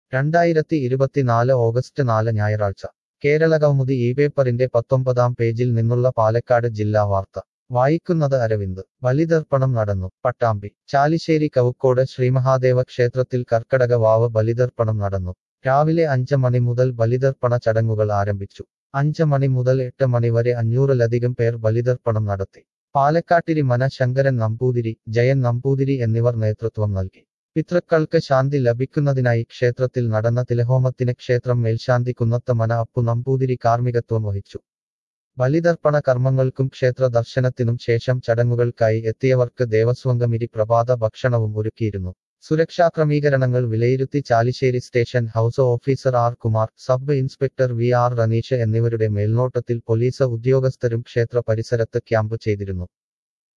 രണ്ടായിരത്തി ഇരുപത്തിനാല് ഓഗസ്റ്റ് നാല് ഞായറാഴ്ച കേരള കൗമുദി ഈ പേപ്പറിന്റെ പത്തൊമ്പതാം പേജിൽ നിന്നുള്ള പാലക്കാട് ജില്ലാ വാർത്ത വായിക്കുന്നത് അരവിന്ദ് ബലിതർപ്പണം നടന്നു പട്ടാമ്പി ചാലിശ്ശേരി കവുക്കോട് ശ്രീമഹാദേവ ക്ഷേത്രത്തിൽ കർക്കടക വാവ് ബലിതർപ്പണം നടന്നു രാവിലെ അഞ്ച് മണി മുതൽ ബലിതർപ്പണ ചടങ്ങുകൾ ആരംഭിച്ചു അഞ്ച് മണി മുതൽ എട്ട് മണി വരെ അഞ്ഞൂറിലധികം പേർ ബലിതർപ്പണം നടത്തി പാലക്കാട്ടിരി മന ശങ്കരൻ നമ്പൂതിരി ജയൻ നമ്പൂതിരി എന്നിവർ നേതൃത്വം നൽകി പിതൃക്കൾക്ക് ശാന്തി ലഭിക്കുന്നതിനായി ക്ഷേത്രത്തിൽ നടന്ന തിലഹോമത്തിന് ക്ഷേത്രം മേൽശാന്തി കുന്നത്ത് മന അപ്പു നമ്പൂതിരി കാർമ്മികത്വം വഹിച്ചു ബലിതർപ്പണ കർമ്മങ്ങൾക്കും ക്ഷേത്ര ദർശനത്തിനും ശേഷം ചടങ്ങുകൾക്കായി എത്തിയവർക്ക് ദേവസ്വംഗമിരി പ്രഭാത ഭക്ഷണവും ഒരുക്കിയിരുന്നു സുരക്ഷാ ക്രമീകരണങ്ങൾ വിലയിരുത്തി Chalissery station house officer R Kumar sub inspector V R Raneesh എന്നിവരുടെ മേൽനോട്ടത്തിൽ പോലീസ് ഉദ്യോഗസ്ഥരും ക്ഷേത്ര പരിസരത്ത് ക്യാമ്പ് ചെയ്തിരുന്നു